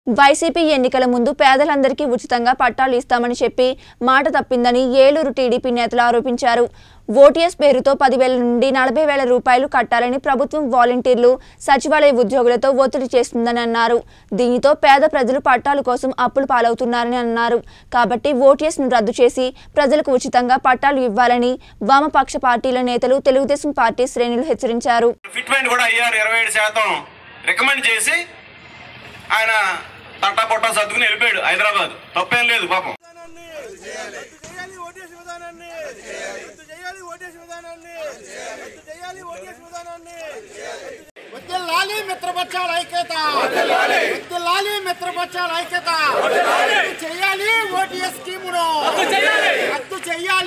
YCP ఎన్నికల ముందు పేదలందరికీ ఉచితంగా పట్టాలు ఇస్తామని చెప్పి మాట తప్పిందని ఏలూరు టీడీపీ నేతలు ఆరోపించారు ఓటీఎస్ పేరుతో పదివేల నుండి నలభై వేల రూపాయలు కట్టాలని ప్రభుత్వం వాలంటీర్లు సచివాలయ ఉద్యోగులతో ఒత్తిడి చేస్తుందని అన్నారు దీనితో పేద ప్రజలు పట్టాల కోసం అప్పులు పాలవుతున్నారని అన్నారు కాబట్టి ఓటీఎస్ను రద్దు చేసి ప్రజలకు ఉచితంగా పట్టాలు ఇవ్వాలని వామపక్ష పార్టీల నేతలు తెలుగుదేశం పార్టీ శ్రేణులు హెచ్చరించారు ఫిట్మెంట్ కూడా అయ్యారు ఇరవై ఏడు శాతం రికమెండ్ చేసి ఆయన తట్టా పొట్టా సర్దుకుని వెళ్ళిపోయాడు హైదరాబాద్ తప్పేం లేదు పాపం విధానాన్ని రద్దు చేయాలి ఓటీఎస్ విధానాన్ని రద్దు చేయాలి ఓటీఎస్ విధానాన్ని రద్దు చేయాలి ఓటీఎస్ విధానాన్ని వద్దెల్లాలి మిత్రపక్షాల ఐక్యత వద్దెల్లాలి మిత్రపక్షాల ఐక్యత రద్దు చేయాలి ఓటీఎస్ స్కీమును రద్దు చేయాలి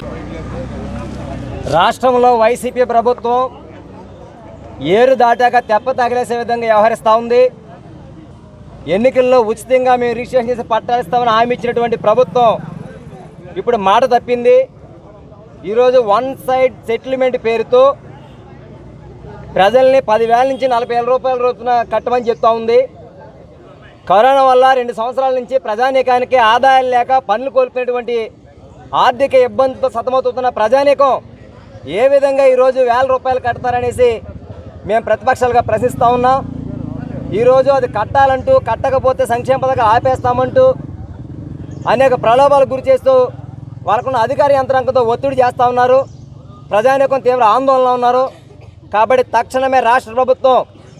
రాష్ట్రంలో వైసీపీ ప్రభుత్వం ఏరు దాటాక తెప్ప తగిలేసే విధంగా వ్యవహరిస్తూ ఉంది ఎన్నికల్లో ఉచితంగా మేము రిజిస్ట్రేషన్ చేసి పట్టాలిస్తామని హామీ ఇచ్చినటువంటి ప్రభుత్వం ఇప్పుడు మాట తప్పింది ఈరోజు వన్ సైడ్ సెటిల్మెంట్ పేరుతో ప్రజల్ని పదివేల నుంచి నలభై వేల రూపాయల రోజున కట్టమని చెప్తా ఉంది కరోనా వల్ల రెండు సంవత్సరాల నుంచి ప్రజానీకానికి ఆదాయం లేక పనులు కోల్పోయినటువంటి ఆర్థిక ఇబ్బందితో సతమవుతున్న ప్రజానీకం ఏ విధంగా ఈరోజు వేల రూపాయలు కడతారనేసి మేము ప్రతిపక్షాలుగా ప్రశ్నిస్తూ ఉన్నాం ఈరోజు అది కట్టాలంటూ కట్టకపోతే సంక్షేమ పథకాలు ఆపేస్తామంటూ అనేక ప్రలోభాలకు గురి చేస్తూ వాళ్ళకున్న అధికార యంత్రాంగంతో ఒత్తిడి చేస్తూ ఉన్నారు ప్రజానీకం తీవ్ర ఆందోళన ఉన్నారు కాబట్టి తక్షణమే రాష్ట్ర ప్రభుత్వం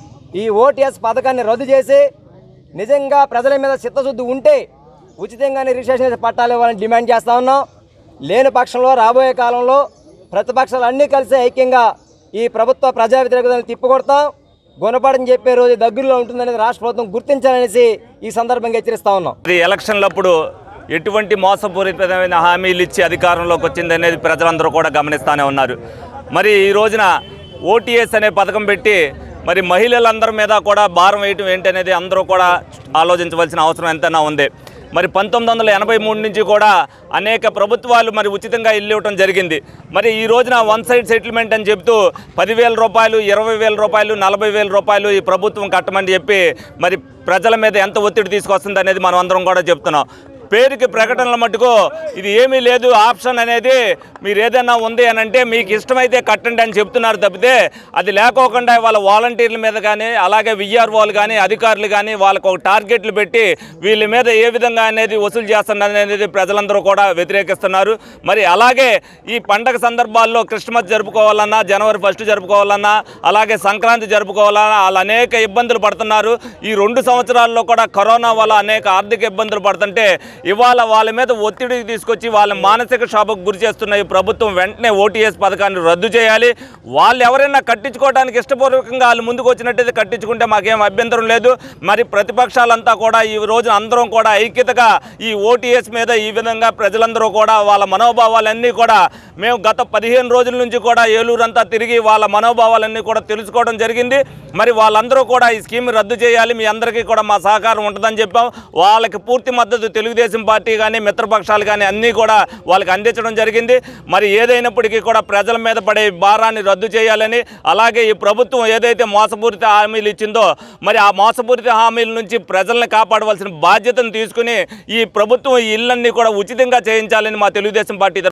ఈ ఓటీఎస్ పథకాన్ని రద్దు చేసి నిజంగా ప్రజల మీద చిత్తశుద్ధి ఉంటే ఉచితంగానే రిజిస్ట్రేషన్ చేసి పట్టాలు ఇవ్వాలని డిమాండ్ చేస్తూ ఉన్నాం లేని పక్షంలో రాబోయే కాలంలో ప్రతిపక్షాలు అన్నీ కలిసి ఐక్యంగా ఈ ప్రభుత్వ ప్రజా వ్యతిరేకతను తిప్పికొడతాం గుణపడని చెప్పే రోజు దగ్గరలో ఉంటుందనేది రాష్ట్ర ప్రభుత్వం గుర్తించాలనేసి ఈ సందర్భంగా హెచ్చరిస్తా ఉన్నాం ఇది ఎలక్షన్లప్పుడు ఎటువంటి మోసపూరితమైన హామీలు ఇచ్చి అధికారంలోకి వచ్చింది అనేది ప్రజలందరూ కూడా గమనిస్తూనే ఉన్నారు మరి ఈ రోజున ఓటీఎస్ అనే పథకం పెట్టి మరి మహిళలందరి మీద కూడా భారం వేయటం ఏంటనేది అందరూ కూడా ఆలోచించవలసిన అవసరం ఎంతైనా ఉంది మరి పంతొమ్మిది వందల ఎనభై మూడు నుంచి కూడా అనేక ప్రభుత్వాలు మరి ఉచితంగా ఇల్లు ఇవ్వటం జరిగింది మరి ఈ రోజున వన్ సైడ్ సెటిల్మెంట్ అని చెబుతూ పదివేల రూపాయలు ఇరవై వేల రూపాయలు నలభై వేల రూపాయలు ఈ ప్రభుత్వం కట్టమని చెప్పి మరి ప్రజల మీద ఎంత ఒత్తిడి తీసుకొస్తుంది అనేది మనం అందరం కూడా చెప్తున్నాం పేరుకి ప్రకటనల మట్టుకు ఇది ఏమీ లేదు ఆప్షన్ అనేది మీరు ఏదైనా ఉంది అని అంటే మీకు ఇష్టమైతే కట్టండి అని చెప్తున్నారు తప్పితే అది లేకోకుండా వాళ్ళ వాలంటీర్ల మీద కానీ అలాగే విఆర్ఓలు కానీ అధికారులు కానీ వాళ్ళకు ఒక టార్గెట్లు పెట్టి వీళ్ళ మీద ఏ విధంగా అనేది వసూలు చేస్తున్నారు అనేది ప్రజలందరూ కూడా వ్యతిరేకిస్తున్నారు మరి అలాగే ఈ పండగ సందర్భాల్లో క్రిస్మస్ జరుపుకోవాలన్నా జనవరి ఫస్ట్ జరుపుకోవాలన్నా అలాగే సంక్రాంతి జరుపుకోవాలన్నా వాళ్ళు అనేక ఇబ్బందులు పడుతున్నారు ఈ రెండు సంవత్సరాల్లో కూడా కరోనా వల్ల అనేక ఆర్థిక ఇబ్బందులు పడుతుంటే ఇవాళ వాళ్ళ మీద ఒత్తిడికి తీసుకొచ్చి వాళ్ళ మానసిక క్షోభకు గురి చేస్తున్న ఈ ప్రభుత్వం వెంటనే ఓటీఎస్ పథకాన్ని రద్దు చేయాలి వాళ్ళు ఎవరైనా కట్టించుకోవడానికి ఇష్టపూర్వకంగా వాళ్ళు ముందుకు వచ్చినట్టయితే కట్టించుకుంటే మాకేం అభ్యంతరం లేదు మరి ప్రతిపక్షాలంతా కూడా ఈ రోజు అందరం కూడా ఐక్యతగా ఈ ఓటీఎస్ మీద ఈ విధంగా ప్రజలందరూ కూడా వాళ్ళ మనోభావాలన్నీ కూడా మేము గత పదిహేను రోజుల నుంచి కూడా ఏలూరంతా తిరిగి వాళ్ళ మనోభావాలన్నీ కూడా తెలుసుకోవడం జరిగింది మరి వాళ్ళందరూ కూడా ఈ స్కీమ్ రద్దు చేయాలి మీ అందరికీ కూడా మా సహకారం ఉంటుందని చెప్పాం వాళ్ళకి పూర్తి మద్దతు తెలుగుదేశం పార్టీ కానీ మిత్రపక్షాలు కానీ అన్నీ కూడా వాళ్ళకి అందించడం జరిగింది మరి ఏదైనప్పటికీ కూడా ప్రజల మీద పడే భారాన్ని రద్దు చేయాలని అలాగే ఈ ప్రభుత్వం ఏదైతే మోసపూరిత హామీలు ఇచ్చిందో మరి ఆ మోసపూరిత హామీల నుంచి ప్రజల్ని కాపాడవలసిన బాధ్యతను తీసుకుని ఈ ప్రభుత్వం ఈ ఇళ్ళన్నీ కూడా ఉచితంగా చేయించాలని మా తెలుగుదేశం పార్టీ తరఫున